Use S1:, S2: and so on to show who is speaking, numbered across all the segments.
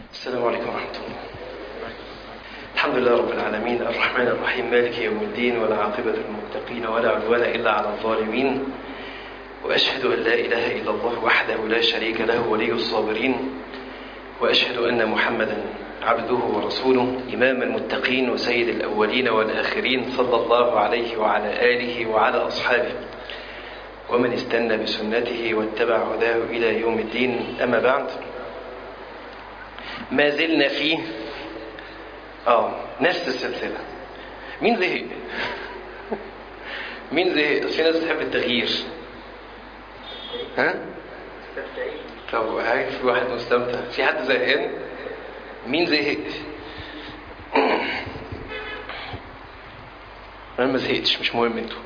S1: السلام عليكم ورحمة الله الحمد لله رب العالمين الرحمن الرحيم مالك يوم الدين ولا عاقبة للمتقين ولا عدوان إلا على الظالمين وأشهد أن لا إله إلا الله وحده لا شريك له ولي الصابرين وأشهد أن محمدا عبده ورسوله إمام المتقين وسيد الأولين والآخرين صلى الله عليه وعلى آله وعلى أصحابه ومن استنى بسنته واتبع هداه إلى يوم الدين أما بعد ما زلنا فيه اه نفس السلسلة مين زهق مين زهق في ناس بتحب التغيير ها طب هاي في واحد مستمتع في حد زهقان مين زهق انا ما زهقتش مش مهم انتوا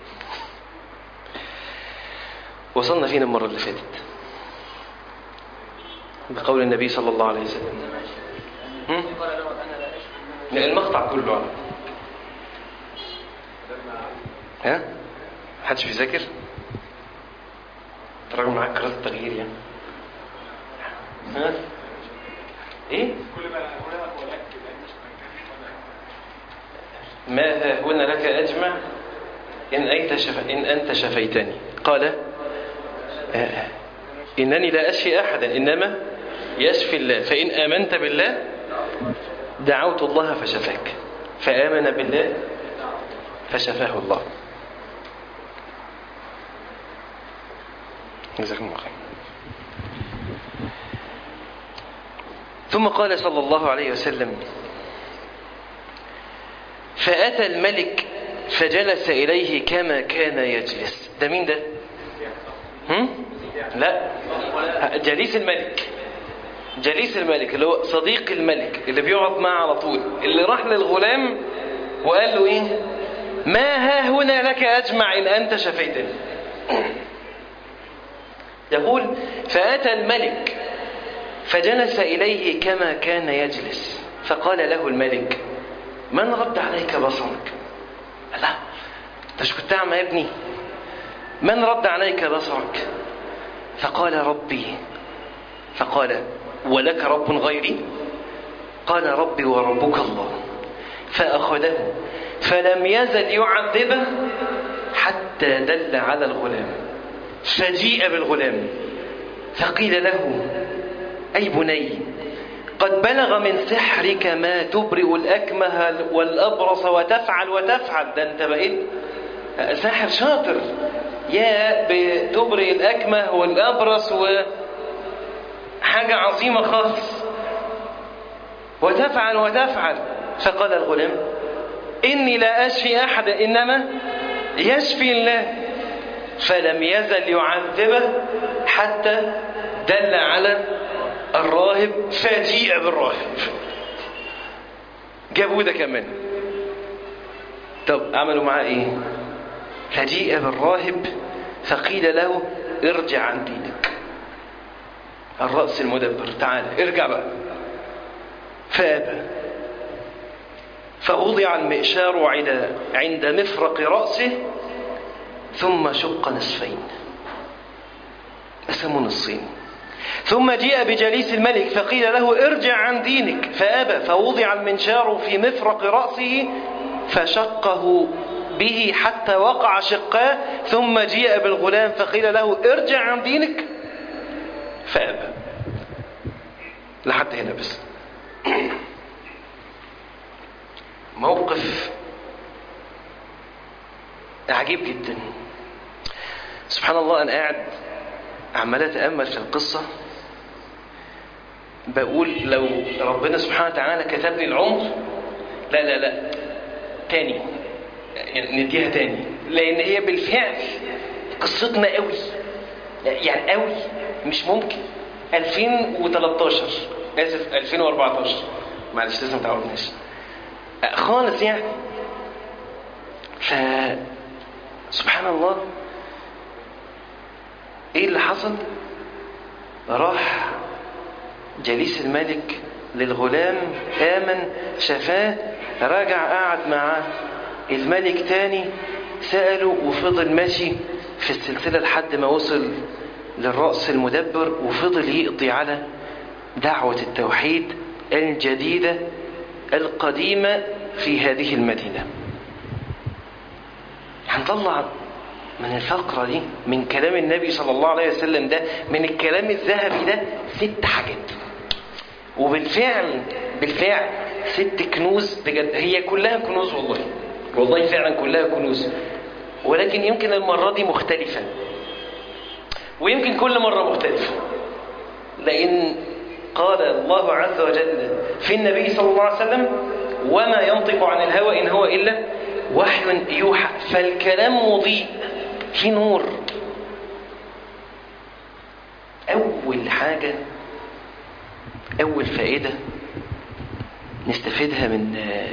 S1: وصلنا فين المرة اللي فاتت بقول النبي صلى الله عليه وسلم هم؟ لا المقطع كله على ها محدش بيذاكر تراجع معاك كراسة التغيير يعني ها ايه ما هنا لك اجمع ان انت شف... ان انت شفيتني قال آه. انني لا اشفي احدا انما يشفي الله فان امنت بالله دعوت الله فشفاك فامن بالله فشفاه الله جزاكم الله خير ثم قال صلى الله عليه وسلم فأتى الملك فجلس إليه كما كان يجلس ده مين ده هم؟ لا جليس الملك جليس الملك اللي هو صديق الملك اللي بيقعد معه على طول اللي راح للغلام وقال له ايه ما ها هنا لك أجمع إن أنت شفيتني يقول فأتى الملك فجلس إليه كما كان يجلس فقال له الملك من رد عليك بصرك لا انت مش كنت اعمى يا ابني من رد عليك بصرك فقال ربي فقال ولك رب غيري قال ربي وربك الله فأخذه فلم يزل يعذبه حتى دل على الغلام فجيء بالغلام فقيل له أي بني قد بلغ من سحرك ما تبرئ الأكمه والأبرص وتفعل وتفعل ده أنت بقيت ساحر شاطر يا بتبرئ الأكمه والأبرص وحاجة عظيمة خالص وتفعل وتفعل فقال الغلام إني لا أشفي أحدا إنما يشفي الله فلم يزل يعذبه حتى دل على الراهب فجيء بالراهب جابوا ده كمان طب عملوا معاه ايه فجيء بالراهب فقيل له ارجع عن دينك الرأس المدبر تعال ارجع بقى فابى فوضع المئشار عند مفرق رأسه ثم شق نصفين قسموا نصين ثم جيء بجليس الملك فقيل له ارجع عن دينك فأبى فوضع المنشار في مفرق رأسه فشقه به حتى وقع شقاه ثم جيء بالغلام فقيل له ارجع عن دينك فأبى لحد هنا بس موقف عجيب جدا سبحان الله أنا قاعد عمال أتأمل في القصة بقول لو ربنا سبحانه وتعالى كتب لي العمر لا لا لا تاني يعني نديها تاني لأن هي بالفعل قصتنا قوي يعني قوي مش ممكن 2013 آسف 2014 معلش لسه ما تعودناش خالص يعني ف سبحان الله ايه اللي حصل راح جليس الملك للغلام آمن شفاه راجع قعد مع الملك تاني سأله وفضل ماشي في السلسلة لحد ما وصل للرأس المدبر وفضل يقضي على دعوة التوحيد الجديدة القديمة في هذه المدينة هنطلع من الفقرة دي من كلام النبي صلى الله عليه وسلم ده من الكلام الذهبي ده ست حاجات وبالفعل بالفعل ست كنوز بجد هي كلها كنوز والله والله فعلا كلها كنوز ولكن يمكن المرة دي مختلفة ويمكن كل مرة مختلفة لأن قال الله عز وجل في النبي صلى الله عليه وسلم وما ينطق عن الهوى إن هو إلا وحي يوحى فالكلام مضيء في نور أول حاجة أول فائدة نستفيدها من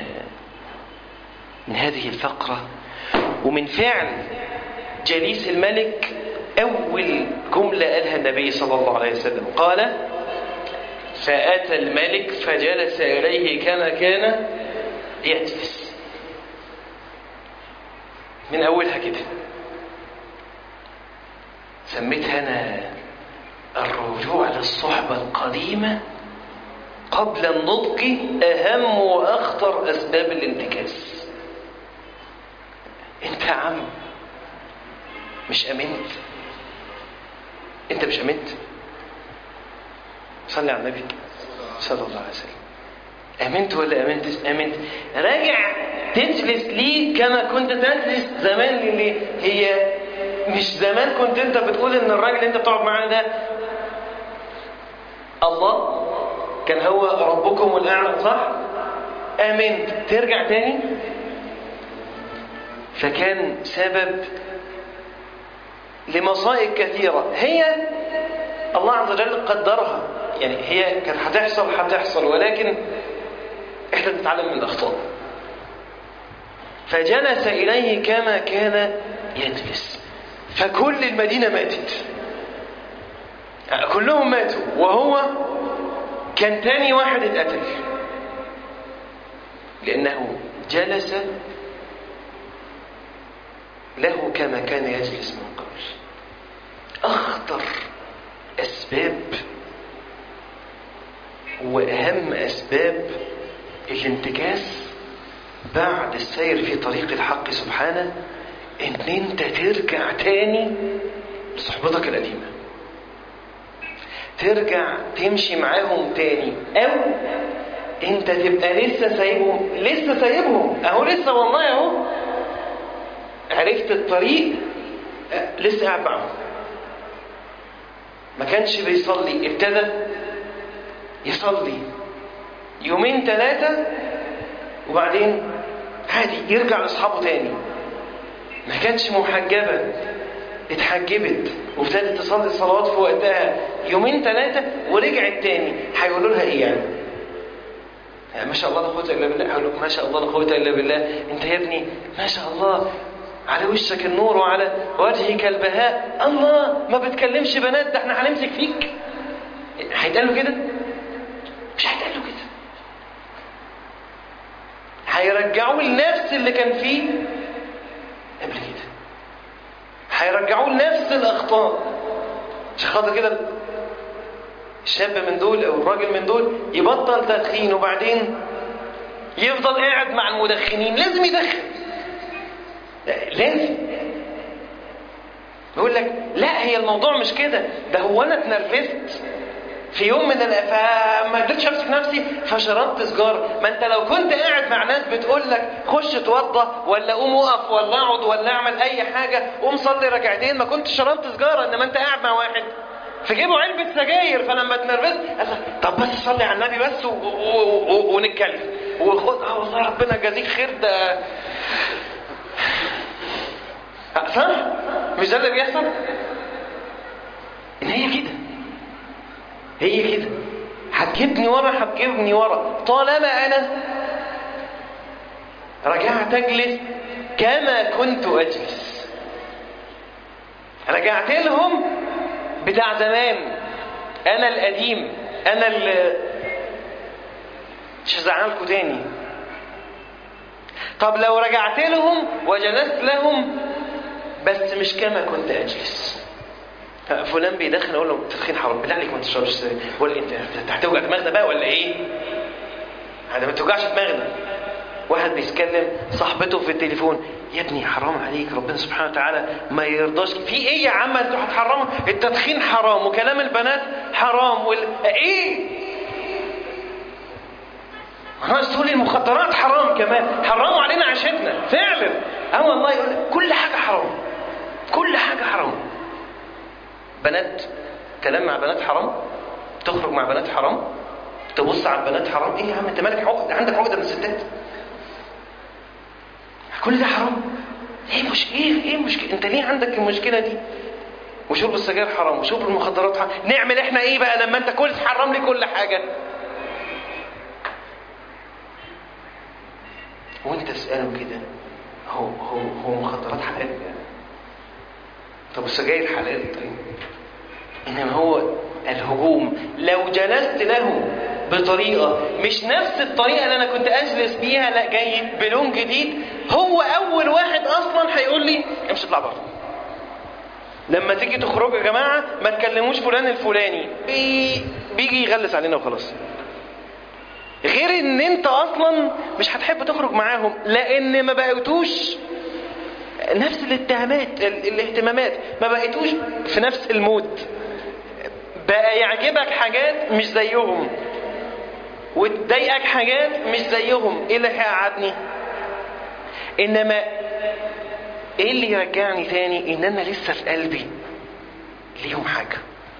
S1: من هذه الفقرة ومن فعل جليس الملك أول جملة قالها النبي صلى الله عليه وسلم قال فأتى الملك فجلس إليه كما كان يجلس من أولها كده سميتها أنا الرجوع للصحبة القديمة قبل النطق أهم وأخطر أسباب الانتكاس أنت يا عم مش أمنت أنت مش أمنت صلي على النبي صلى الله عليه وسلم أمنت ولا أمنت أمنت راجع تجلس ليه كما كنت تجلس زمان اللي هي مش زمان كنت انت بتقول ان الراجل اللي انت بتقعد معاه ده الله كان هو ربكم الاعلى صح امنت ترجع تاني فكان سبب لمصائب كثيره هي الله عز وجل قدرها يعني هي كانت هتحصل هتحصل ولكن احنا بنتعلم من الاخطاء فجلس اليه كما كان يجلس فكل المدينه ماتت كلهم ماتوا وهو كان تاني واحد اتقتل لانه جلس له كما كان يجلس من قبل اخطر اسباب واهم اسباب الانتكاس بعد السير في طريق الحق سبحانه ان انت ترجع تاني لصحبتك القديمه ترجع تمشي معاهم تاني او انت تبقى لسه سايبهم لسه سايبهم اهو لسه والله اهو عرفت الطريق لسه قاعد معاهم ما كانش بيصلي ابتدى يصلي يومين ثلاثة وبعدين عادي يرجع لاصحابه تاني ما كانتش محجبة اتحجبت وابتدت تصلي الصلوات في وقتها يومين ثلاثة ورجعت تاني هيقولوا لها ايه يعني؟ يعني ما شاء الله لا قوة الا بالله هيقول ما شاء الله لا قوة الا بالله انت يا ابني ما شاء الله على وشك النور وعلى وجهك البهاء الله ما بتكلمش بنات ده احنا هنمسك فيك هيتقال له كده مش هيتقال له كده هيرجعوه لنفس اللي كان فيه قبل كده هيرجعوه لنفس الاخطاء عشان خاطر كده الشاب من دول او الراجل من دول يبطل تدخين وبعدين يفضل قاعد مع المدخنين لازم يدخن لازم يقول لك لا هي الموضوع مش كده ده هو انا اتنرفزت في يوم من فما قدرتش امسك نفسي فشربت سجاره ما انت لو كنت قاعد مع ناس بتقول لك خش اتوضى ولا قوم اقف ولا اقعد ولا اعمل اي حاجه قوم صلي ركعتين ما كنتش شربت سجاره انما انت قاعد مع واحد في جيبه علبة سجاير فلما اتنرفزت طب بس صلي على النبي بس و... و... و... ونتكلم وخد اه والله ربنا يجازيك خير ده صح؟ مش ده اللي بيحصل؟ ان هي كده هي كده هتجيبني ورا هتجيبني ورا طالما انا رجعت اجلس كما كنت اجلس رجعت لهم بتاع زمان انا القديم انا اللي مش هزعلكوا تاني طب لو رجعت لهم وجلست لهم بس مش كما كنت اجلس فلان بيدخن اقول له التدخين حرام بالله عليك ما تشربش سجاير ولا انت انت هتوجع دماغنا بقى ولا ايه؟ هذا ما توجعش دماغنا واحد بيتكلم صاحبته في التليفون يا ابني حرام عليك ربنا سبحانه وتعالى ما يرضاش في ايه يا عم انتوا هتحرموا التدخين حرام وكلام البنات حرام وال... ايه ناقص تقول المخدرات حرام كمان حرموا علينا عيشتنا فعلا اه والله يقول كل حاجه حرام كل حاجه حرام بنات كلام مع بنات حرام تخرج مع بنات حرام تبص على البنات حرام ايه يا عم انت مالك عقد عندك عقده من الستات كل ده حرام ايه مش ايه ايه المشكله انت ليه عندك المشكله دي وشرب السجاير حرام وشرب المخدرات حرام نعمل احنا ايه بقى لما انت كل تحرم لي كل حاجه وانت تساله كده هو هو هو مخدرات حلال طب السجاير حلال طيب انما هو الهجوم لو جلست له بطريقة مش نفس الطريقة اللي أنا كنت أجلس بيها لا جاي بلون جديد هو أول واحد أصلا هيقول لي امشي اطلع بره لما تيجي تخرجوا يا جماعة ما تكلموش فلان الفلاني بي... بيجي يغلس علينا وخلاص غير ان انت اصلا مش هتحب تخرج معاهم لان ما بقيتوش نفس الاتهامات الاهتمامات ما بقيتوش في نفس المود بقى يعجبك حاجات مش زيهم وتضايقك حاجات مش زيهم ايه اللي هيقعدني انما ايه اللي يرجعني تاني ان انا لسه في قلبي ليهم حاجه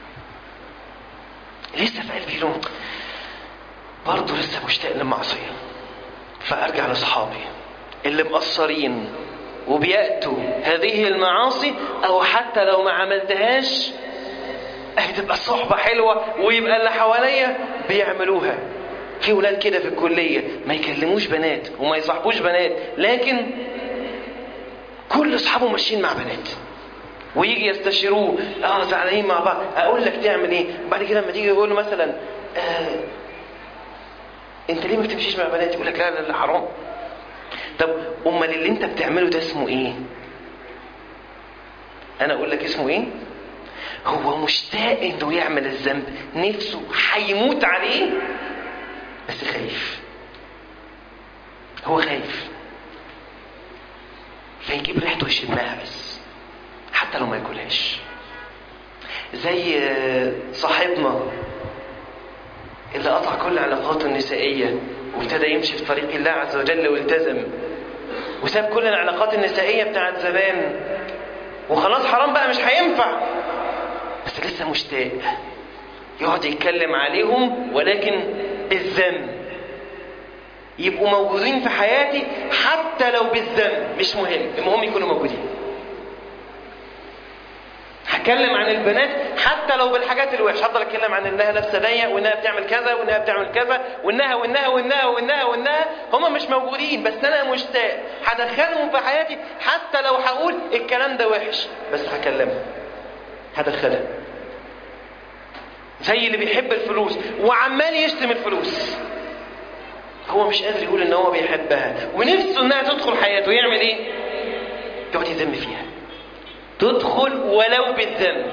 S1: لسه في قلبي لهم برضه لسه مشتاق للمعصيه فارجع لاصحابي اللي مقصرين وبيأتوا هذه المعاصي او حتى لو ما عملتهاش هتبقى الصحبة حلوة ويبقى اللي حواليا بيعملوها في ولاد كده في الكلية ما يكلموش بنات وما يصاحبوش بنات لكن كل اصحابه ماشيين مع بنات ويجي يستشيروه اه زعلانين مع بعض اقول لك تعمل ايه بعد كده لما تيجي يقول له مثلا آه انت ليه ما بتمشيش مع بنات يقول لك لا لا لا حرام طب امال اللي انت بتعمله ده اسمه ايه انا اقول لك اسمه ايه هو مشتاق انه يعمل الذنب نفسه هيموت عليه بس خايف هو خايف فيجيب ريحته ويشمها بس حتى لو ما ياكلهاش زي صاحبنا اللي قطع كل علاقاته النسائية وابتدى يمشي في طريق الله عز وجل والتزم وساب كل العلاقات النسائية بتاعت زمان وخلاص حرام بقى مش هينفع بس لسه مشتاق يقعد يتكلم عليهم ولكن بالذنب يبقوا موجودين في حياتي حتى لو بالذنب مش مهم المهم يكونوا موجودين هتكلم عن البنات حتى لو بالحاجات الوحشه هفضل اتكلم عن انها لابسه ضيق وانها بتعمل كذا وانها بتعمل كذا وانها وانها وانها وانها وانها هم مش موجودين بس انا مشتاق هدخلهم في حياتي حتى لو هقول الكلام ده وحش بس هكلمهم هدخلها زي اللي بيحب الفلوس وعمال يشتم الفلوس هو مش قادر يقول ان هو بيحبها ونفسه انها تدخل حياته يعمل ايه يقعد يذم فيها تدخل ولو بالذنب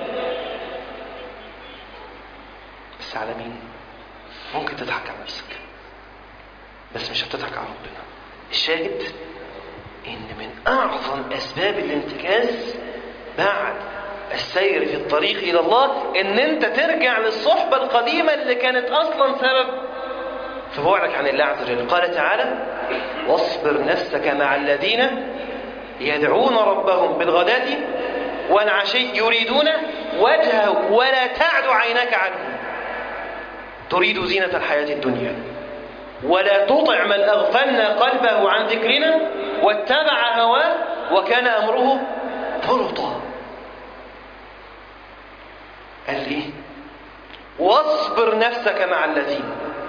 S1: بس على مين ممكن تضحك على نفسك بس مش هتضحك على ربنا الشاهد ان من اعظم اسباب الانتكاس بعد السير في الطريق الى الله ان انت ترجع للصحبه القديمه اللي كانت اصلا سبب في بعدك عن الله عز وجل قال تعالى واصبر نفسك مع الذين يدعون ربهم بالغداة والعشي يريدون وجهه ولا تعد عينك عنهم تريد زينة الحياة الدنيا ولا تطع من أغفلنا قلبه عن ذكرنا واتبع هواه وكان أمره فرطا قال ايه واصبر نفسك مع الذين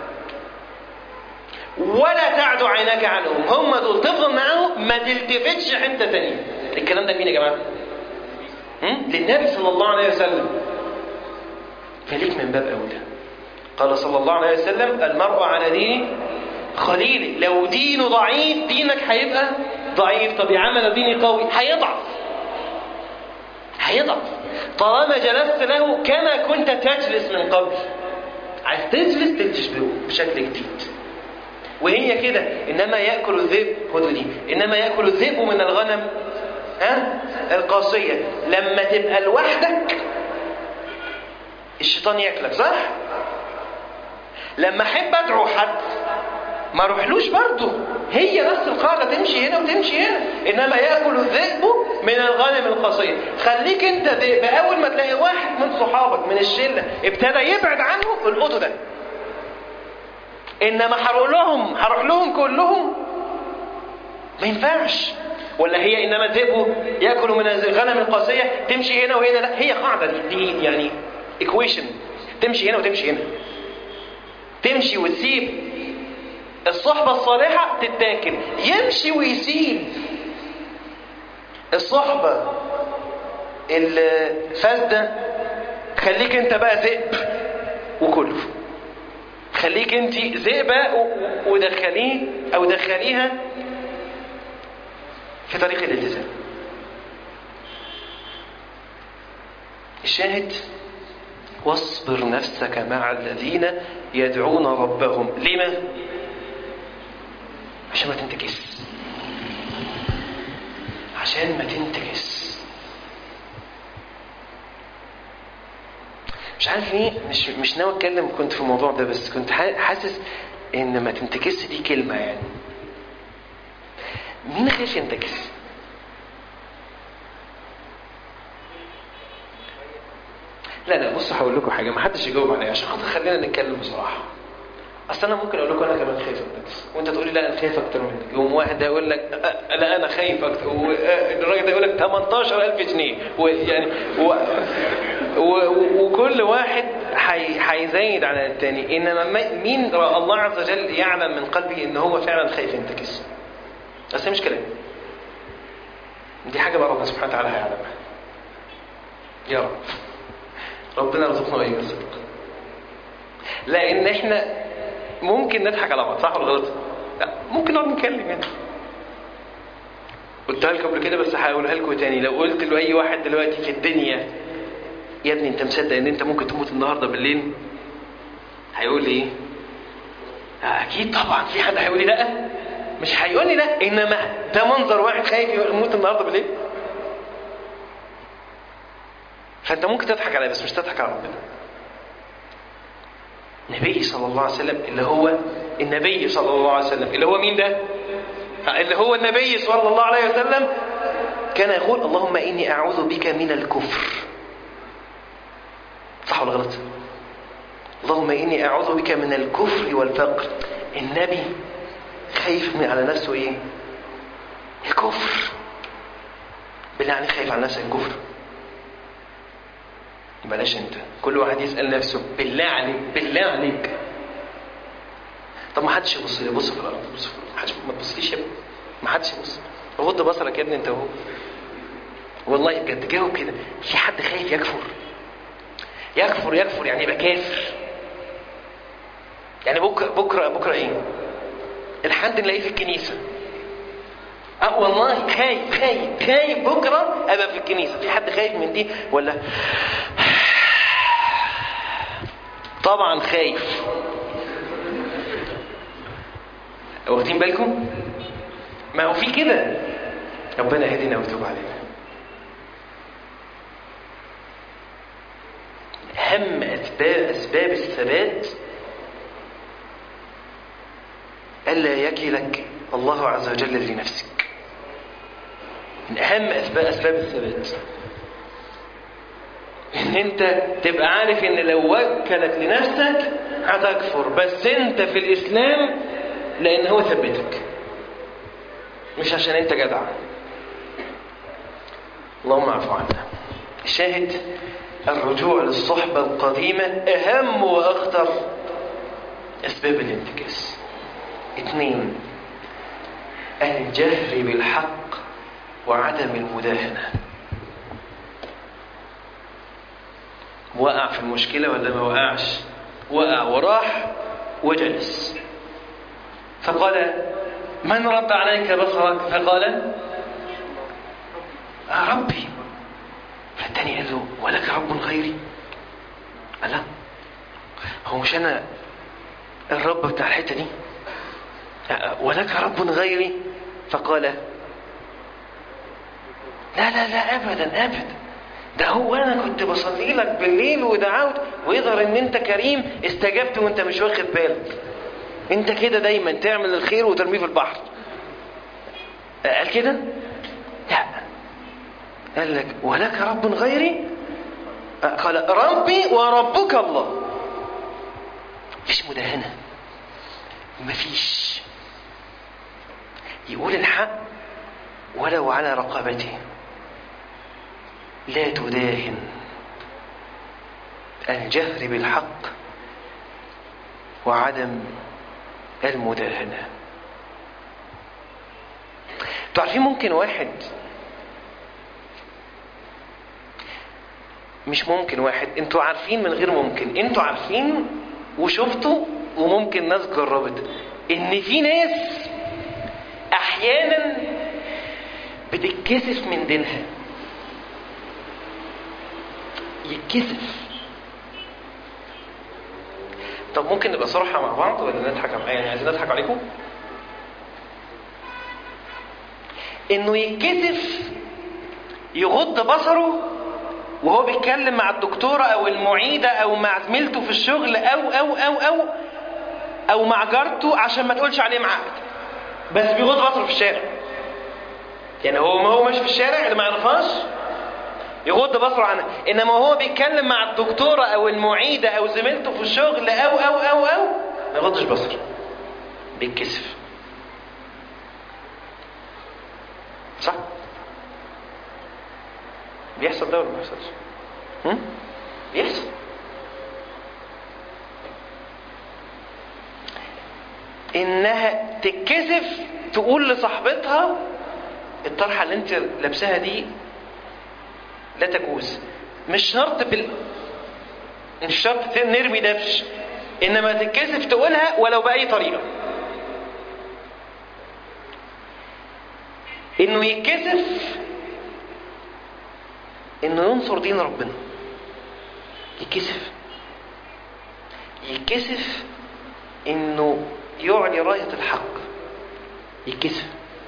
S1: ولا تعد عينك عنهم هم دول تفضل معاهم ما تلتفتش حته ثانيه الكلام ده مين يا جماعه هم؟ للنبي صلى الله عليه وسلم فليك من باب اولى قال صلى الله عليه وسلم المرء على دين خليل لو دينه ضعيف دينك هيبقى ضعيف طب يا عم لو ديني قوي هيضعف هيضعف طالما جلست له كما كنت تجلس من قبل عايز تجلس تجلس بشكل جديد وهي كده انما ياكل الذئب خدوا دي انما ياكل الذئب من الغنم ها القاسيه لما تبقى لوحدك الشيطان ياكلك صح لما احب ادعو حد ما اروحلوش برضه هي نفس القاعده تمشي هنا وتمشي هنا انما ياكل الذئب من الغنم القاسيه خليك انت ذئب اول ما تلاقي واحد من صحابك من الشله ابتدى يبعد عنه القطه ده انما هروح لهم هروح لهم كلهم ما ينفعش ولا هي انما الذئب ياكل من الغنم القاسيه تمشي هنا وهنا لا هي قاعده دي, دي يعني ايكويشن تمشي هنا وتمشي هنا تمشي وتسيب الصحبة الصالحة تتاكل يمشي ويسيب الصحبة الفاسدة خليك انت بقى ذئب وكله خليك انت ذئبة ودخليه او دخليها في طريق الالتزام الشاهد واصبر نفسك مع الذين يدعون ربهم لما عشان ما تنتكس عشان ما تنتكس مش عارف ليه مش مش ناوي اتكلم كنت في الموضوع ده بس كنت حاسس ان ما تنتكس دي كلمه يعني مين خايف ينتكس لا لا بصوا هقول لكم حاجه ما حدش يجاوب عليا عشان خاطر خلينا نتكلم بصراحه اصل انا ممكن اقول لكم انا كمان خايف انتكس وانت تقول لي لا انا خايف اكتر منك يوم واحد يقول لك لا انا خايف اكتر والراجل ده يقول لك 18000 جنيه ويعني و... و... وكل واحد هيزايد على الثاني انما مين الله عز وجل يعلم من قلبه ان هو فعلا خايف ينتكس بس مش كلام دي حاجه بقى ربنا سبحانه وتعالى هيعلمها يا رب ربنا يرزقنا واياك الصدق لان احنا ممكن نضحك على بعض صح ولا غلط؟ لا ممكن نقعد نتكلم يعني قلتها لكم قبل كده بس هقولها لكم تاني لو قلت لاي واحد دلوقتي في الدنيا يا ابني انت مصدق ان انت ممكن تموت النهارده بالليل هيقول لي ايه اكيد طبعا في حد هيقول لي لا مش هيقول لي لا انما ده منظر واحد خايف يموت النهارده بالليل فانت ممكن تضحك عليا بس مش تضحك على ربنا النبي صلى الله عليه وسلم اللي هو النبي صلى الله عليه وسلم اللي هو مين ده اللي هو النبي صلى الله عليه وسلم كان يقول اللهم إني أعوذ بك من الكفر صح ولا غلط اللهم إني أعوذ بك من الكفر والفقر النبي خايف من على نفسه إيه الكفر بالله عليك خايف على نفسك الكفر بلاش انت كل واحد يسأل نفسه بالله عليك بالله عليك طب ما حدش يبص لي بص في الارض بص في الارض حدش ما تبصليش يا ابني ما حدش يبص غض بصرك يا ابني انت اهو والله بجد جاوب كده في حد خايف يكفر يكفر يكفر يعني يبقى كافر يعني بكره بكره بكره ايه الحد نلاقيه في الكنيسه اه والله خايف خايف خايف بكره ابقى في الكنيسه في حد خايف من دي ولا طبعا خايف واخدين بالكم ما هو في كده ربنا يهدينا ويتوب علينا أهم أسباب أسباب الثبات ألا يكلك الله عز وجل لنفسك من أهم أسباب أسباب الثبات إن أنت تبقى عارف إن لو وكلك لنفسك هتكفر بس أنت في الإسلام لأن هو ثبتك مش عشان أنت جدع اللهم اعف عنا الشاهد الرجوع للصحبة القديمة أهم وأخطر أسباب الانتكاس اثنين الجهر بالحق وعدم المداهنة وقع في المشكلة ولا ما وقعش وقع وراح وجلس فقال من رد عليك بصرك فقال ربي فالتاني قال له ولك رب غيري قال لا هو مش انا الرب بتاع الحته دي ولك رب غيري فقال لا لا لا ابدا ابدا ده هو انا كنت بصلي لك بالليل ودعوت ويظهر ان انت كريم استجبت وانت مش واخد بالك انت كده دايما تعمل الخير وترميه في البحر قال كده لا قال لك ولك رب غيري قال ربي وربك الله مفيش مداهنة مفيش يقول الحق ولو على رقبته لا تداهن الجهر بالحق وعدم المداهنة تعرفين ممكن واحد مش ممكن واحد انتوا عارفين من غير ممكن انتوا عارفين وشفتوا وممكن ناس جربت ان في ناس احيانا بتتكسف من دينها يتكسف طب ممكن نبقى صراحة مع بعض ولا نضحك يعني عايزين نضحك عليكم انه يتكسف يغض بصره وهو بيتكلم مع الدكتورة او المعيدة او مع زميلته في الشغل او او او او او مع جارته عشان ما تقولش عليه معقد بس بيغض بصره في الشارع يعني هو ما هو ماشي في الشارع اللي ما يعرفهاش يغض بصره عنها انما هو بيتكلم مع الدكتورة او المعيدة او زميلته في الشغل او او او او ما يغضش بصره بيتكسف صح بيحصل ده ولا ما بيحصلش هم؟ بيحصل انها تتكسف تقول لصاحبتها الطرحه اللي انت لابساها دي لا تجوز مش شرط بال مش شرط نرمي دبش انما تتكسف تقولها ولو باي طريقه انه يتكسف انه ينصر دين ربنا يتكسف يتكسف انه يعلي راية الحق يتكسف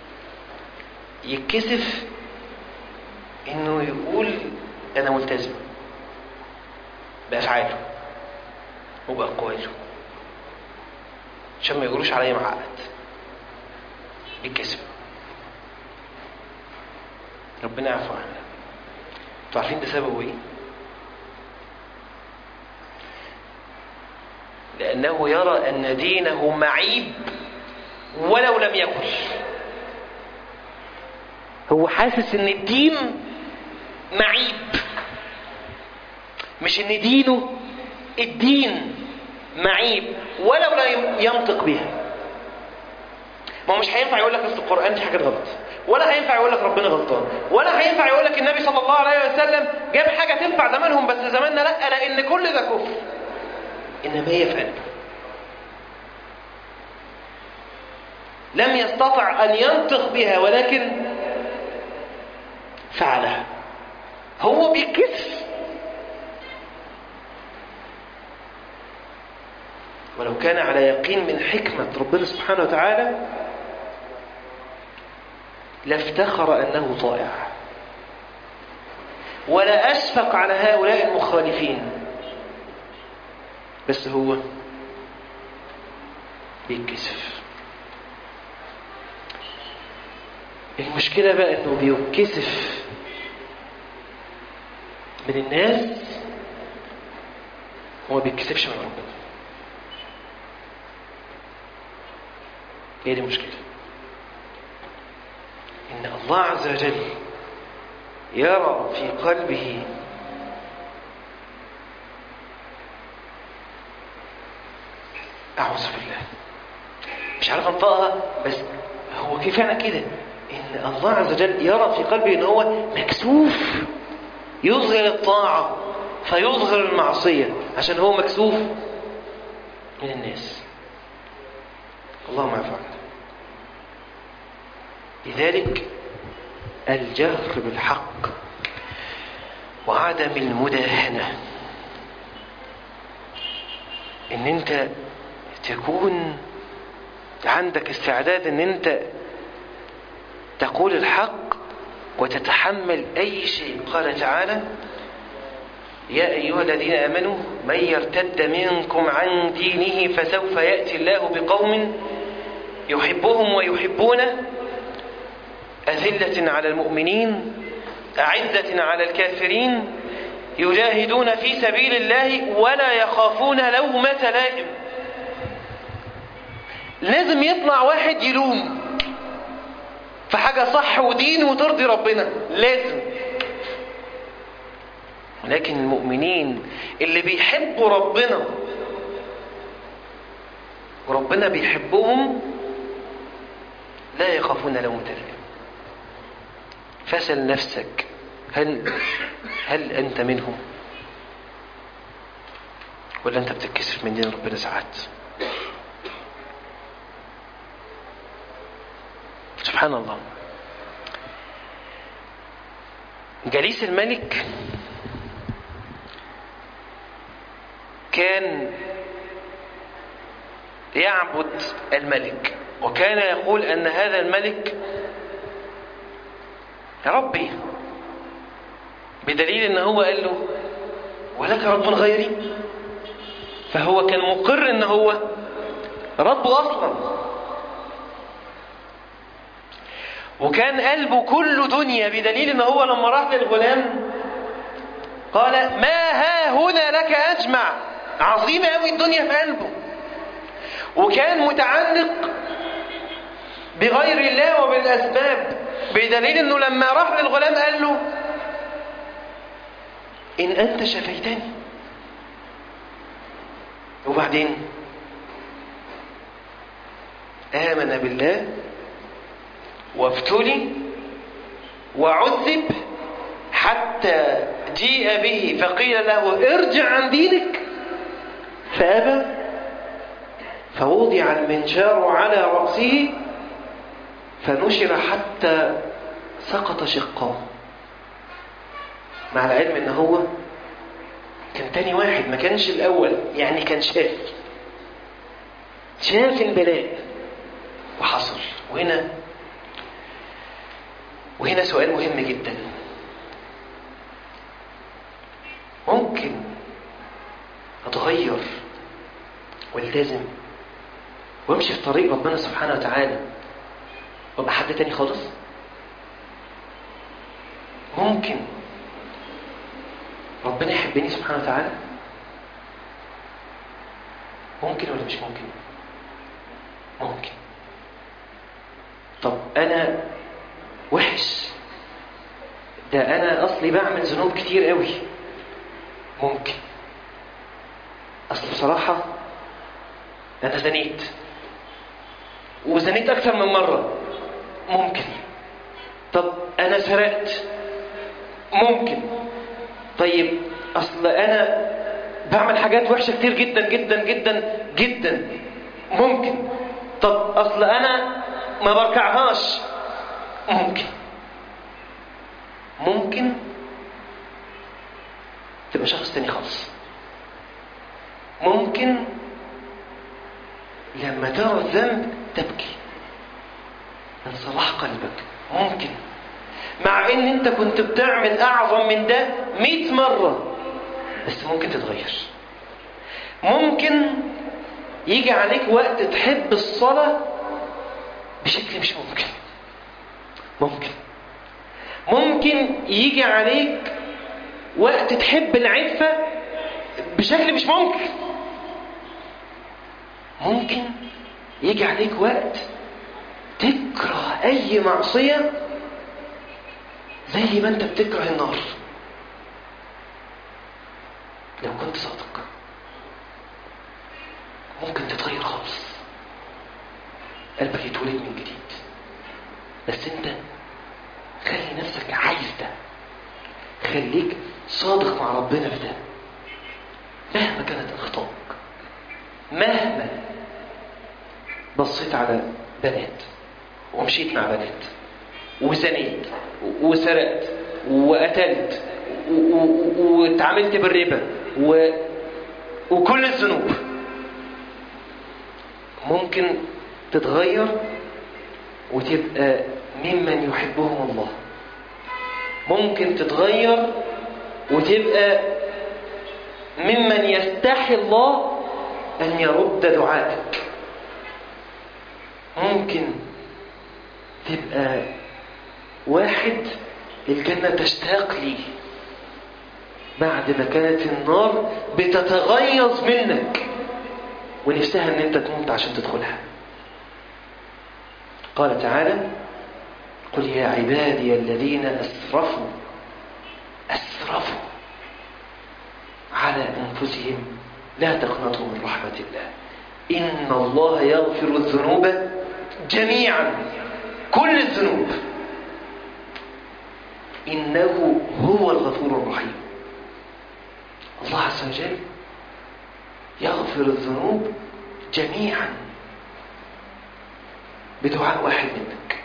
S1: يتكسف انه يقول انا ملتزم بافعاله وباقواله عشان ما يقولوش عليا معقد يتكسف ربنا يعفو عننا انتوا عارفين ده سببه ايه لانه يرى ان دينه معيب ولو لم يكن هو حاسس ان الدين معيب مش ان دينه الدين معيب ولو لا ينطق بها ما هو مش هينفع يقول لك اصل القران دي حاجات غلط ولا هينفع يقول لك ربنا غلطان ولا هينفع يقول لك النبي صلى الله عليه وسلم جاب حاجه تنفع زمانهم بس زماننا لا لان كل ده كفر انما هي في قلبه لم يستطع ان ينطق بها ولكن فعلها هو بيتكسف ولو كان على يقين من حكمة ربنا سبحانه وتعالى لافتخر أنه طائع ولا أشفق على هؤلاء المخالفين بس هو بيتكسف المشكلة بقى انه بيتكسف من الناس وما بيتكسفش من ربنا هي دي المشكلة إن الله عز وجل يرى في قلبه أعوذ بالله مش عارف أنطقها بس هو كيف فعلا كده إن الله عز وجل يرى في قلبه إن هو مكسوف يظهر الطاعة فيظهر المعصية عشان هو مكسوف من الناس اللهم اعف عنا لذلك الجهر بالحق وعدم المداهنة ان انت تكون عندك استعداد ان انت تقول الحق وتتحمل اي شيء قال تعالى يا ايها الذين امنوا من يرتد منكم عن دينه فسوف ياتي الله بقوم يحبهم ويحبونه اذله على المؤمنين اعزه على الكافرين يجاهدون في سبيل الله ولا يخافون لومه لائم لازم يطلع واحد يلوم في حاجة صح ودين وترضي ربنا لازم لكن المؤمنين اللي بيحبوا ربنا وربنا بيحبهم لا يخافون لومة لائم فاسأل نفسك هل هل أنت منهم ولا أنت بتتكسف من دين ربنا ساعات سبحان الله جليس الملك كان يعبد الملك وكان يقول أن هذا الملك ربي بدليل أن هو قال له ولك رب غيري فهو كان مقر أن هو ربه أصلا وكان قلبه كله دنيا بدليل ان هو لما راح للغلام قال ما ها هنا لك اجمع عظيمه قوي الدنيا في قلبه وكان متعلق بغير الله وبالاسباب بدليل انه لما راح للغلام قال له ان انت شفيتني وبعدين امن بالله وابتلي وعذب حتى جيء به فقيل له ارجع عن دينك فأبى فوضع المنشار على رأسه فنشر حتى سقط شقاه مع العلم ان هو كان تاني واحد ما كانش الاول يعني كان شاف شاف البلاء وحصل وهنا وهنا سؤال مهم جدا ممكن اتغير والتزم وامشي في طريق ربنا سبحانه وتعالى وابقى حد تاني خالص ممكن ربنا يحبني سبحانه وتعالى ممكن ولا مش ممكن ممكن طب انا وحش ده انا اصلي بعمل ذنوب كتير قوي ممكن اصل بصراحة انا زنيت وزنيت اكتر من مرة ممكن طب انا سرقت ممكن طيب اصل انا بعمل حاجات وحشة كتير جدا جدا جدا جدا ممكن طب اصل انا ما بركعهاش ممكن ممكن تبقى شخص تاني خالص ممكن لما ترى الذنب تبكي من صلاح قلبك ممكن مع ان انت كنت بتعمل اعظم من ده مئة مرة بس ممكن تتغير ممكن يجي عليك وقت تحب الصلاة بشكل مش ممكن ممكن ممكن يجي عليك وقت تحب العفة بشكل مش ممكن ممكن يجي عليك وقت تكره أي معصية زي ما أنت بتكره النار لو كنت صادق ممكن تتغير خالص قلبك يتولد من جديد بس انت خلي نفسك عايز ده خليك صادق مع ربنا في ده مهما كانت اخطائك مهما بصيت على بنات ومشيت مع بنات وزنيت وسرقت وقتلت واتعاملت بالربا و... وكل الذنوب ممكن تتغير وتبقى ممن يحبهم الله ممكن تتغير وتبقى ممن يستحي الله أن يرد دعائك ممكن تبقى واحد الجنة تشتاق ليه بعد ما كانت النار بتتغيظ منك ونفسها ان انت تموت عشان تدخلها قال تعالى قل يا عبادي الذين اسرفوا اسرفوا على انفسهم لا تقنطوا من رحمه الله ان الله يغفر الذنوب جميعا كل الذنوب انه هو الغفور الرحيم الله عز وجل يغفر الذنوب جميعا بدعاء واحد منك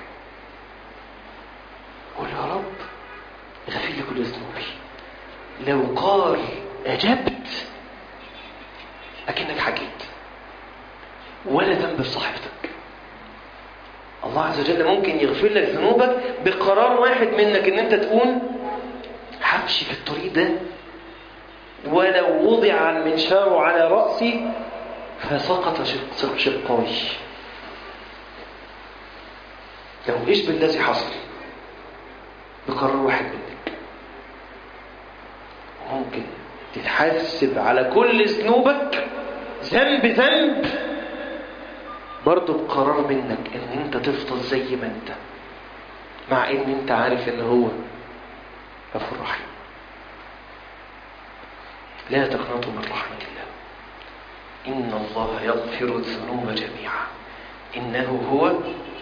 S1: قول يا رب اغفر لي كل ذنوبي لو قال اجبت اكنك حكيت ولا ذنب في صاحبتك الله عز وجل ممكن يغفر لك ذنوبك بقرار واحد منك ان انت تقول همشي في الطريق ده ولو وضع المنشار على رأسي فسقط شق شقاي لو ايش بالذي حصل بقرار واحد منك ممكن تتحاسب على كل ذنوبك ذنب ذنب برضه بقرار منك ان انت تفضل زي ما انت مع ان انت عارف ان هو غفور رحيم لا تقنطوا من رحمة الله إن الله يغفر الذنوب جميعا إنه هو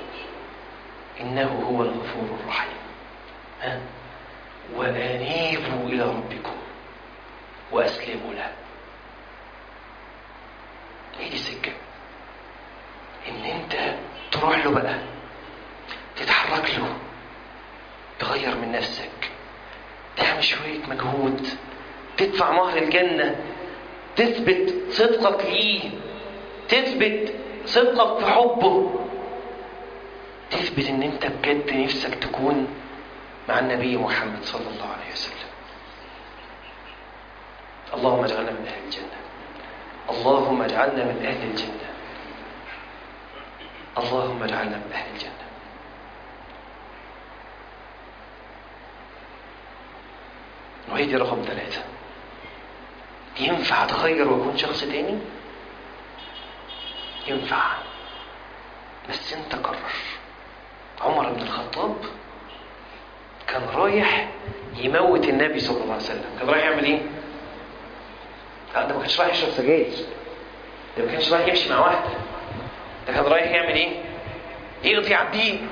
S1: إنه هو الغفور الرحيم ها؟ وأنيبوا إلى ربكم وأسلموا له هي دي سكة إن أنت تروح له بقى تتحرك له تغير من نفسك تعمل شوية مجهود تدفع مهر الجنة تثبت صدقك ليه تثبت صدقك في حبه تثبت ان انت بجد نفسك تكون مع النبي محمد صلى الله عليه وسلم اللهم اجعلنا من اهل الجنة اللهم اجعلنا من اهل الجنة اللهم اجعلنا من اهل الجنة وهي دي رقم ثلاثة ينفع اتغير واكون شخص تاني ينفع بس انت قرر عمر بن الخطاب كان رايح يموت النبي صلى الله عليه وسلم كان رايح يعمل ايه لا ده ما كانش رايح يشرب سجاير ده ما كانش رايح يمشي مع واحده ده كان رايح يعمل ايه يقضي على الدين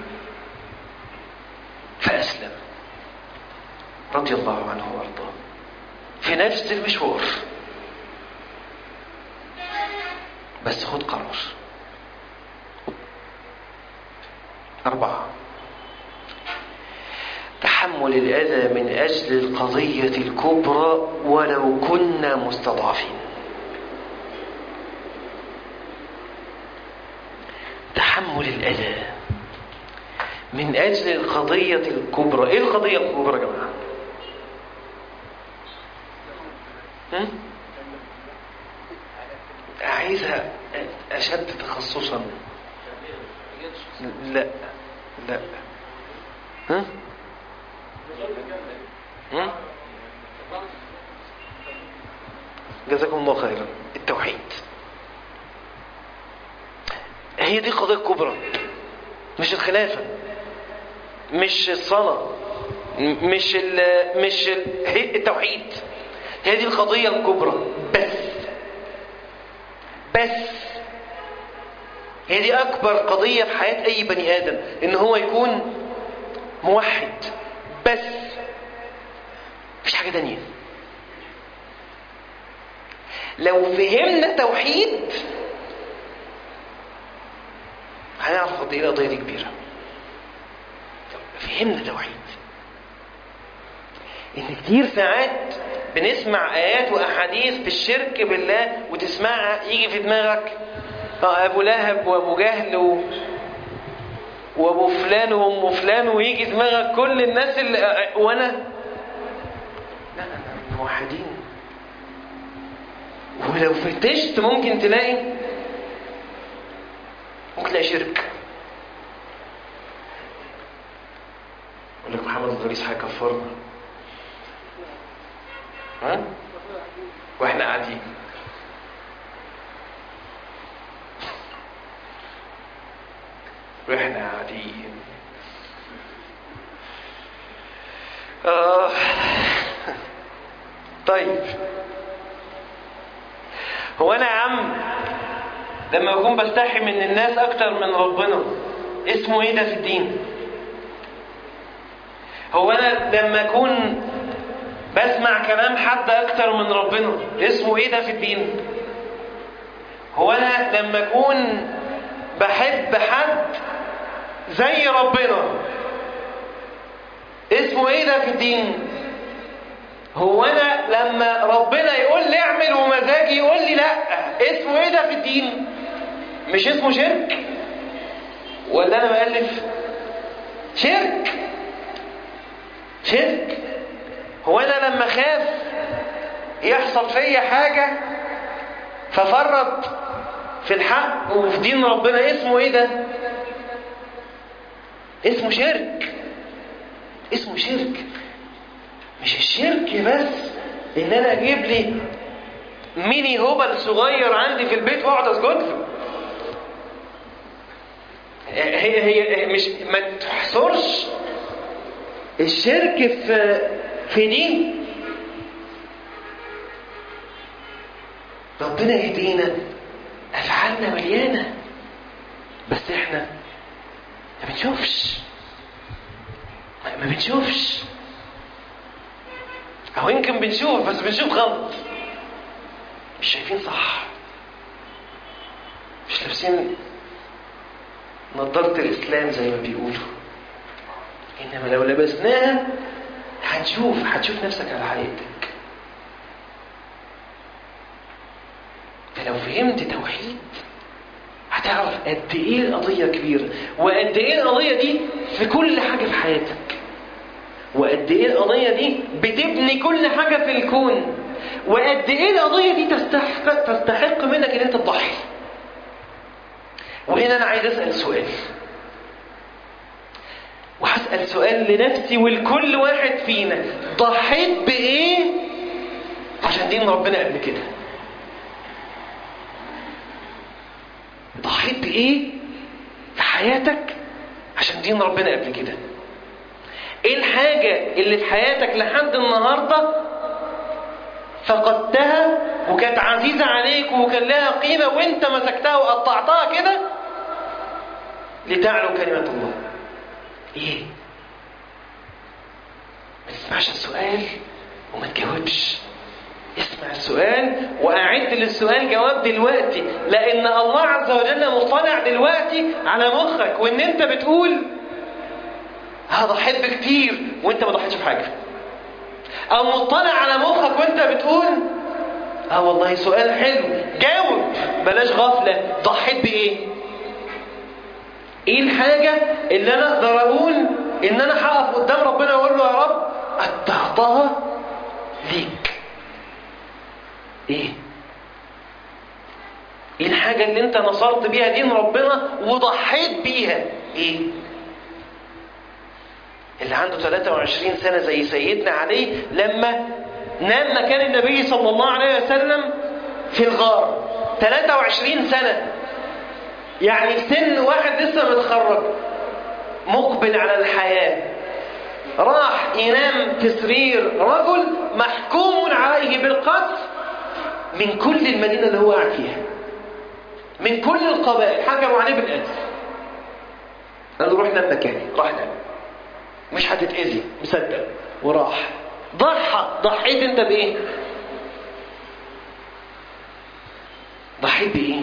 S1: فاسلم رضي الله عنه وارضاه في نفس المشوار بس خد قرار أربعة تحمل الأذى من أجل القضية الكبرى ولو كنا مستضعفين تحمل الأذى من أجل القضية الكبرى إيه القضية الكبرى يا جماعة؟ هم؟ عايزها أشد تخصصا لا لا ها ها جزاكم الله خيرا التوحيد هي دي القضية الكبرى مش الخلافة مش الصلاة مش ال مش ال هي التوحيد هي دي القضية الكبرى بس بس هي دي أكبر قضية في حياة أي بني آدم إن هو يكون موحد بس مفيش حاجة تانية لو فهمنا توحيد هنعرف قد ايه القضية دي كبيرة فهمنا توحيد ان كتير ساعات بنسمع ايات واحاديث في الشرك بالله وتسمعها يجي في دماغك اه ابو لهب وابو جهل و... وابو فلان وام فلان ويجي دماغك كل الناس اللي وانا لا لا لا موحدين ولو فتشت ممكن تلاقي ممكن تلاقي شرك يقول لك محمد الغريس هيكفرنا ها واحنا قاعدين واحنا قاعدين آه. طيب هو انا يا عم لما اكون بستحي من الناس اكتر من ربنا اسمه ايه ده في الدين هو انا لما اكون بسمع كلام حد اكتر من ربنا اسمه ايه ده في الدين هو انا لما اكون بحب حد زي ربنا اسمه ايه ده في الدين هو انا لما ربنا يقول لي اعمل ومزاجي يقول لي لا اسمه ايه ده في الدين مش اسمه شرك ولا انا بألف شرك شرك هو انا لما خاف يحصل فيا حاجة ففرط في الحق وفي دين ربنا اسمه ايه ده اسمه شرك اسمه شرك مش الشرك بس ان انا اجيب لي ميني هوبل صغير عندي في البيت واقعد اسجد له هي هي مش ما تحصرش الشرك في في دي ربنا يهدينا افعالنا مليانه بس احنا ما بنشوفش ما بنشوفش او يمكن بنشوف بس بنشوف غلط مش شايفين صح مش لابسين نظارة الإسلام زي ما بيقولوا إنما لو لبسناها هتشوف هتشوف نفسك على حقيقتك فلو فهمت توحيد هتعرف قد ايه القضية كبيرة وقد ايه القضية دي في كل حاجة في حياتك وقد ايه القضية دي بتبني كل حاجة في الكون وقد ايه القضية دي تستحق تستحق منك ان انت تضحي وهنا انا عايز اسأل سؤال وهسأل سؤال لنفسي ولكل واحد فينا ضحيت بإيه عشان دين ربنا قبل كده ضحيت بإيه في حياتك عشان دين ربنا قبل كده ايه الحاجة اللي في حياتك لحد النهاردة فقدتها وكانت عزيزة عليك وكان لها قيمة وانت مسكتها وقطعتها كده لتعلو كلمة الله ايه ما تسمعش السؤال وما تجاوبش اسمع السؤال واعد للسؤال جواب دلوقتي لان الله عز وجل مطلع دلوقتي على مخك وان انت بتقول هضحيت بكتير وانت ما ضحيتش بحاجه او مطلع على مخك وانت بتقول اه والله سؤال حلو جاوب بلاش غفله ضحيت بايه ايه الحاجه اللي انا اقدر اقول ان انا هقف قدام ربنا واقول له يا رب قطعتها ليك ايه ايه الحاجه اللي انت نصرت بيها دين ربنا وضحيت بيها ايه اللي عنده 23 سنة زي سيدنا علي لما نام مكان النبي صلى الله عليه وسلم في الغار 23 سنة يعني في سن واحد لسه متخرج مقبل على الحياة راح ينام في سرير رجل محكوم عليه بالقتل من كل المدينة اللي هو قاعد فيها من كل القبائل حكموا عليه بالقتل قال له روح نام مكاني راح نام مش هتتأذي مصدق وراح ضحى ضحيت انت بايه ضحيت بايه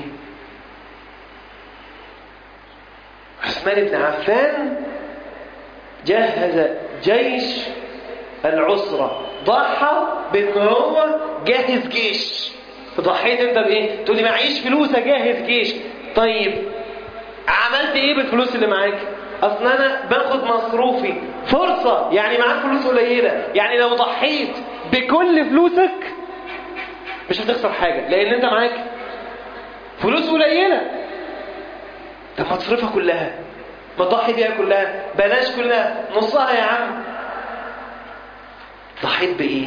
S1: عثمان بن عفان جهز جيش العسرة ضحى بان هو جاهز جيش ضحيت انت بايه تقول لي معيش فلوس اجهز جيش طيب عملت ايه بالفلوس اللي معاك اصل انا باخد مصروفي فرصة يعني معاك فلوس قليلة يعني لو ضحيت بكل فلوسك مش هتخسر حاجة لان انت معاك فلوس قليلة طب ما تصرفها كلها ما تضحي بيها كلها بلاش كلها نصها يا عم ضحيت بايه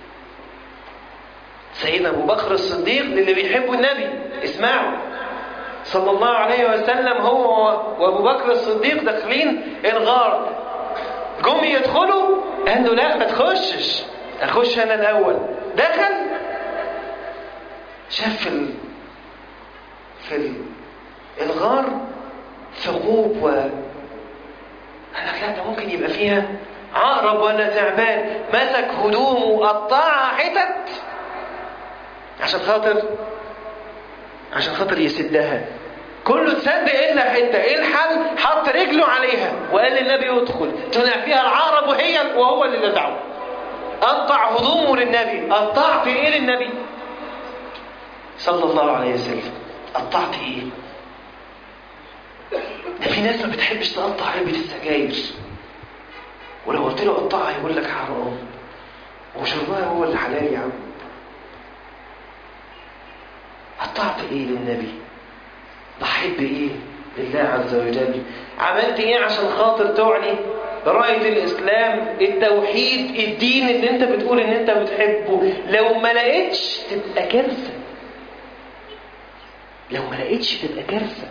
S1: سيدنا ابو بكر الصديق للي بيحبوا النبي اسمعوا صلى الله عليه وسلم هو وابو بكر الصديق داخلين الغار جم يدخلوا قال له لا ما تخشش اخش انا الاول دخل شاف في ال... في ال... الغار ثقوب و قال لك لا ده ممكن يبقى فيها عقرب ولا تعبان مسك هدومه وقطعها حتت عشان خاطر عشان خاطر يسدها كله اتسد الا حته ايه الحل حط رجله عليها وقال للنبي ادخل طلع فيها العقرب وهي وهو اللي نزعه قطع هدومه للنبي قطعت ايه للنبي صلى الله عليه وسلم قطعت ايه ده في ناس ما بتحبش تقطع علبة السجاير ولو قلت له قطعها يقول لك حرام وشربها هو اللي حلال يا عم قطعت ايه للنبي ضحيت بايه لله عز وجل عملت ايه عشان خاطر تعلي راية الاسلام التوحيد الدين اللي انت بتقول ان انت بتحبه لو ما لقيتش تبقى كارثة لو ما لقيتش تبقى كارثة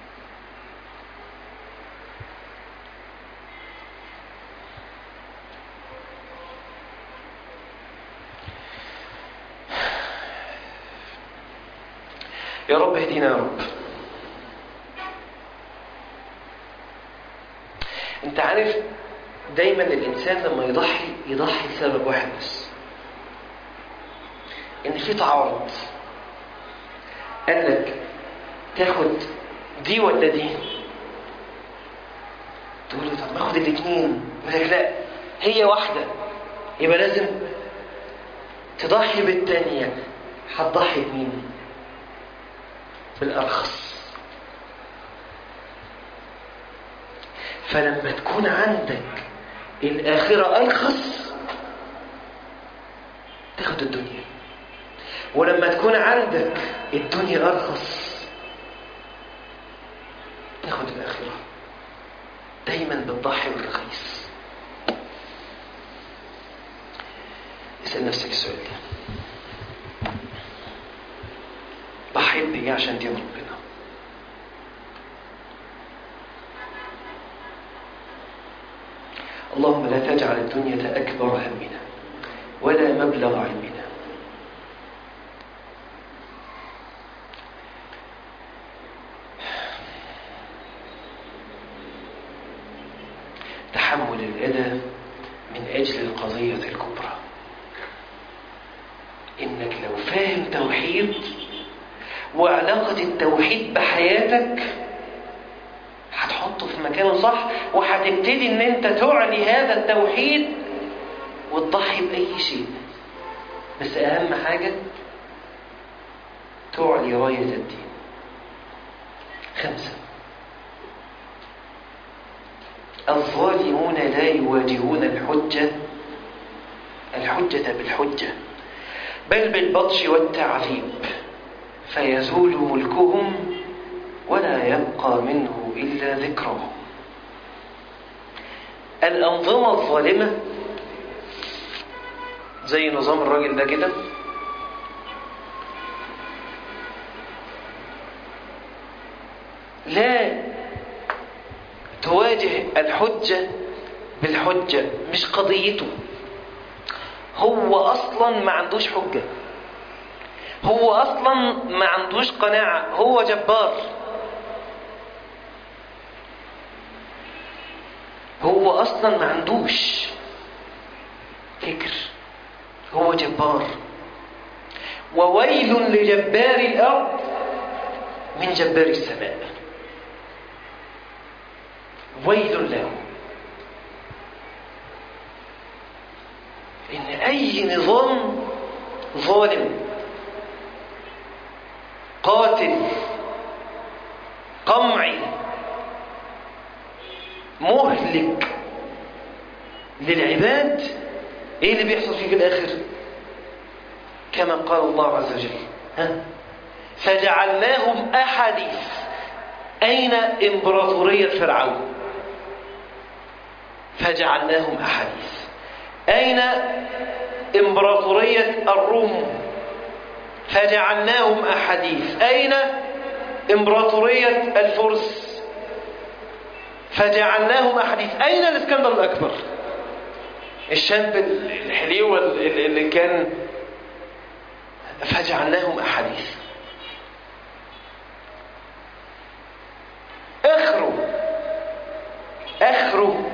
S1: يا رب اهدينا يا رب انت عارف دايما الانسان لما يضحي يضحي لسبب واحد بس ان في تعارض قال لك تاخد دي ولا دي تقول له طب ما اخد الاثنين يقول لك لا هي واحده يبقى لازم تضحي بالتانية هتضحي بمين بالأرخص فلما تكون عندك الآخرة أرخص تاخد الدنيا ولما تكون عندك الدنيا أرخص تاخد الآخرة دايما بتضحي بالرخيص اسأل نفسك السؤال ده ضحيت بإيه عشان دين ربنا اللهم لا تجعل الدنيا أكبر همنا ولا مبلغ علمنا تحمل الأذى من أجل القضية الكبرى إنك لو فاهم توحيد وعلاقة التوحيد بحياتك هتحطه في مكانه صح وهتبتدي ان انت تعلي هذا التوحيد وتضحي بأي شيء بس أهم حاجة تعلي راية الدين خمسة الظالمون لا يواجهون الحجة الحجة بالحجة بل بالبطش والتعذيب فيزول ملكهم ولا يبقى منه إلا ذكرهم الأنظمة الظالمة زي نظام الراجل ده كده لا تواجه الحجة بالحجة مش قضيته هو أصلا ما عندوش حجة هو أصلا ما عندوش قناعة هو جبار هو أصلا ما عندوش فكر هو جبار وويل لجبار الأرض من جبار السماء ويل له أي نظام ظالم قاتل قمعي مهلك للعباد ايه اللي بيحصل فيه في الاخر كما قال الله عز وجل ها فجعلناهم احاديث اين امبراطوريه فرعون فجعلناهم احاديث اين امبراطوريه الروم فجعلناهم احاديث اين امبراطوريه الفرس فجعلناهم أحاديث أين الإسكندر الأكبر الشاب الحليو اللي كان فجعلناهم أحاديث آخره آخره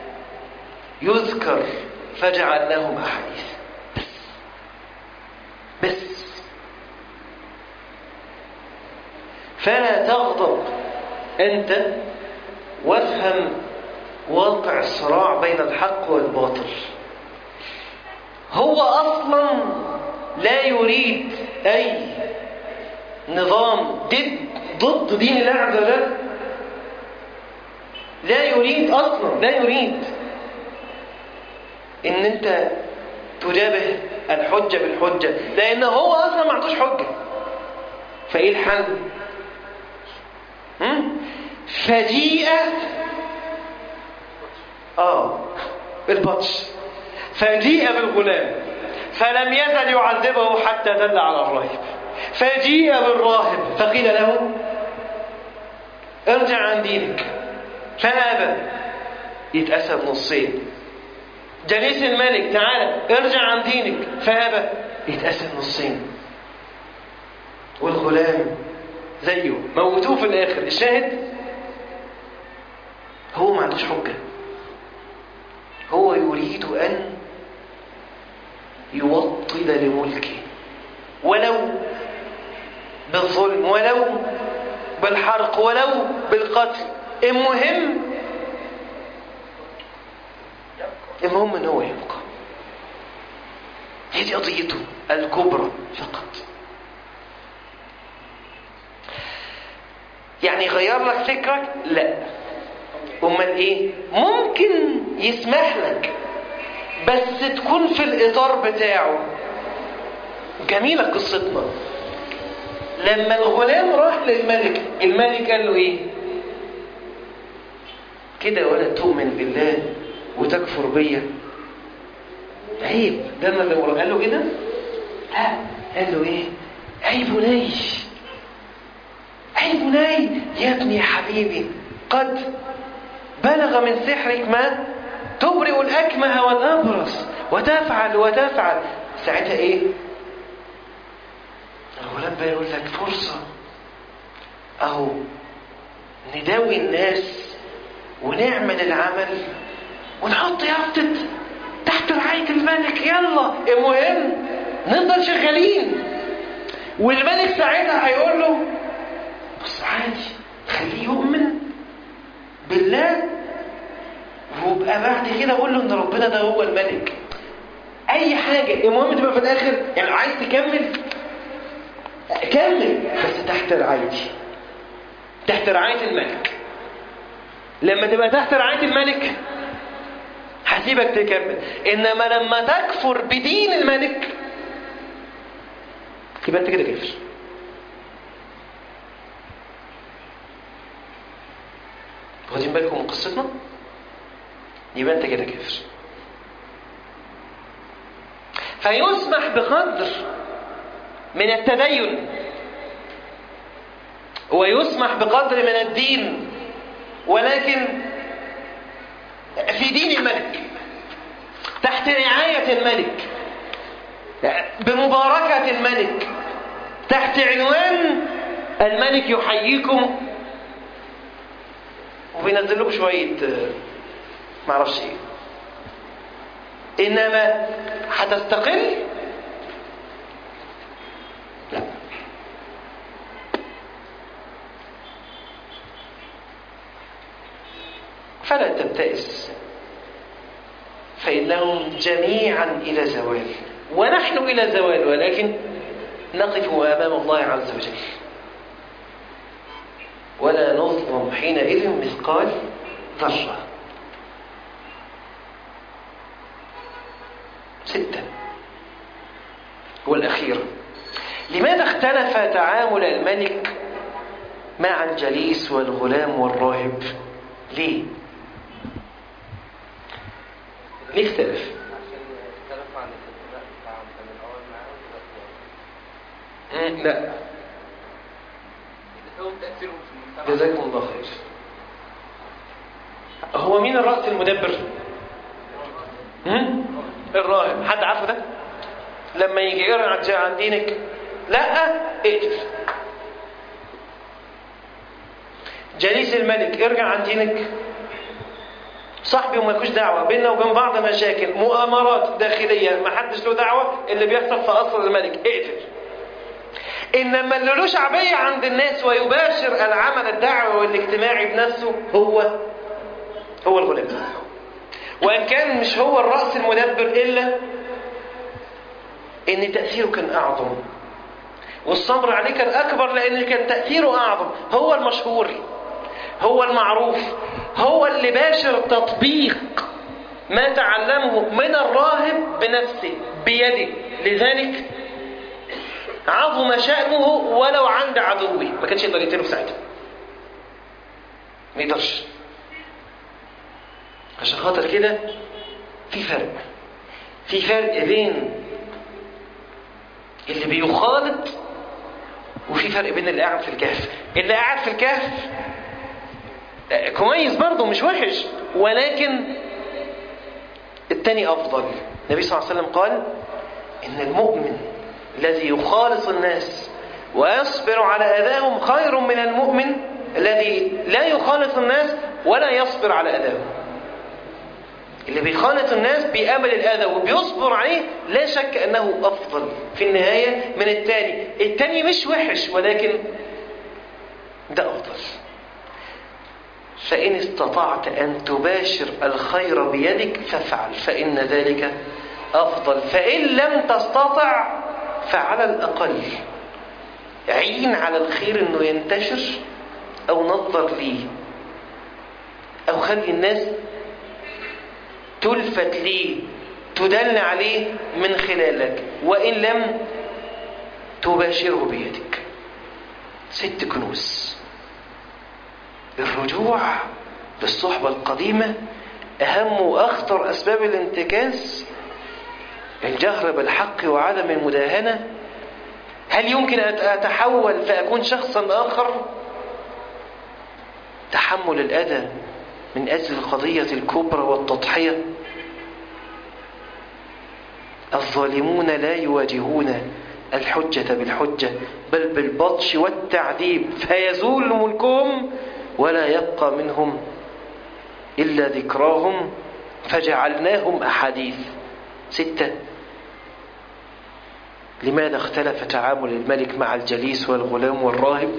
S1: يذكر فجعلناهم أحاديث بس بس فلا تغضب أنت وافهم واقع الصراع بين الحق والباطل هو اصلا لا يريد اي نظام ضد ضد دين الله عز وجل لا يريد اصلا لا يريد ان انت تجابه الحجه بالحجه لان هو اصلا ما عندوش حجه فايه الحل فجيء اه بالبطش فجيء بالغلام فلم يزل يعذبه حتى دل على الراهب فجيء بالراهب فقيل له ارجع عن دينك فابى يتأسى نصين جليس الملك تعالى ارجع عن دينك فابى يتأسى نصين والغلام زيه موتوه في الاخر الشاهد هو ما عندوش حجة هو يريد أن يوطد لملكه ولو بالظلم ولو بالحرق ولو بالقتل المهم المهم ان هو يبقى هي دي قضيته الكبرى فقط يعني غير لك فكرك لا امال ايه ممكن يسمح لك بس تكون في الاطار بتاعه جميله قصتنا لما الغلام راح للملك الملك قال له ايه كده ولا تؤمن بالله وتكفر بيا عيب ده انا اللي قال له كده لا قال له ايه اي بني اي بني يا ابني يا حبيبي قد بلغ من سحرك ما تبرئ الأكمه والأبرص وتفعل وتفعل ساعتها إيه الغلام بقى يقول لك فرصة أهو نداوي الناس ونعمل العمل ونحط يافطة تحت رعاية الملك يلا المهم نفضل شغالين والملك ساعتها هيقول له بص عادي خليه يؤمن بالله ويبقى بعد كده اقول له ان ربنا ده هو الملك اي حاجه المهم تبقى في الاخر يعني لو عايز تكمل كمل بس تحت رعايتي تحت رعايه الملك لما تبقى تحت رعايه الملك هسيبك تكمل انما لما تكفر بدين الملك يبقى انت كده كافر واخدين بالكم من قصتنا يبقى انت كده كافر فيسمح بقدر من التدين ويسمح بقدر من الدين ولكن في دين الملك تحت رعاية الملك بمباركة الملك تحت عنوان الملك يحييكم وبينزل لكم شوية معرفش ايه انما هتستقل لا فلا تبتئس فإنهم جميعا إلى زوال ونحن إلى زوال ولكن نقف أمام الله عز وجل ولا نظلم حينئذ مثقال ذرة ستة والأخيرة لماذا اختلف تعامل الملك مع الجليس والغلام والراهب ليه ليه اختلف
S2: عشان اختلفوا عن الاتفاق بتاعهم كان الأول معاهم دلوقتي
S1: لا
S2: يتفاوت تأثيرهم في المجتمع
S1: جزاكم الله خير هو مين الرأس المدبر هم؟ الراهب حد عارفه ده لما يجي يرجع عن دينك لا اقتل جليس الملك ارجع عن دينك صاحبي وما لكوش دعوه بيننا وبين بعض مشاكل مؤامرات داخليه ما حدش له دعوه اللي بيحصل في قصر الملك اقتل انما اللي له شعبيه عند الناس ويباشر العمل الدعوي والاجتماعي بنفسه هو هو الغلام وان كان مش هو الراس المدبر الا ان تاثيره كان اعظم والصبر عليه كان اكبر لان كان تاثيره اعظم هو المشهور هو المعروف هو اللي باشر تطبيق ما تعلمه من الراهب بنفسه بيده لذلك عظم شأنه ولو عند عدوه ما كانش يقدر يقتله في ساعتها ما يقدرش عشان خاطر كده في فرق في فرق بين اللي بيخالط وفي فرق بين اللي قاعد في الكهف اللي قاعد في الكهف آه، كويس برضه مش وحش ولكن التاني أفضل النبي صلى الله عليه وسلم قال إن المؤمن الذي يخالص الناس ويصبر على أذاهم خير من المؤمن الذي لا يخالط الناس ولا يصبر على أذاهم اللي بيخالط الناس بيقابل الأذى وبيصبر عليه لا شك أنه أفضل في النهاية من التاني التاني مش وحش ولكن ده أفضل فإن استطعت أن تباشر الخير بيدك فافعل فإن ذلك أفضل فإن لم تستطع فعلى الأقل عين على الخير أنه ينتشر أو نظر ليه أو خلي الناس تلفت ليه تدل عليه من خلالك وإن لم تباشره بيدك ست كنوز الرجوع للصحبة القديمة أهم وأخطر أسباب الانتكاس الجهر بالحق وعدم المداهنة هل يمكن أن أتحول فأكون شخصا آخر تحمل الأذى من أجل القضية الكبرى والتضحية الظالمون لا يواجهون الحجة بالحجة بل بالبطش والتعذيب فيزول ملكهم ولا يبقى منهم إلا ذكراهم فجعلناهم أحاديث ستة لماذا اختلف تعامل الملك مع الجليس والغلام والراهب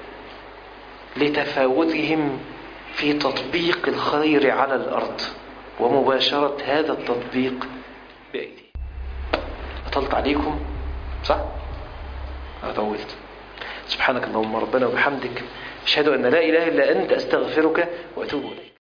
S1: لتفاوتهم في تطبيق الخير على الأرض ومباشرة هذا التطبيق بأيديهم أطلت عليكم صح؟ أطولت سبحانك اللهم ربنا وبحمدك أشهد أن لا إله إلا أنت أستغفرك وأتوب إليك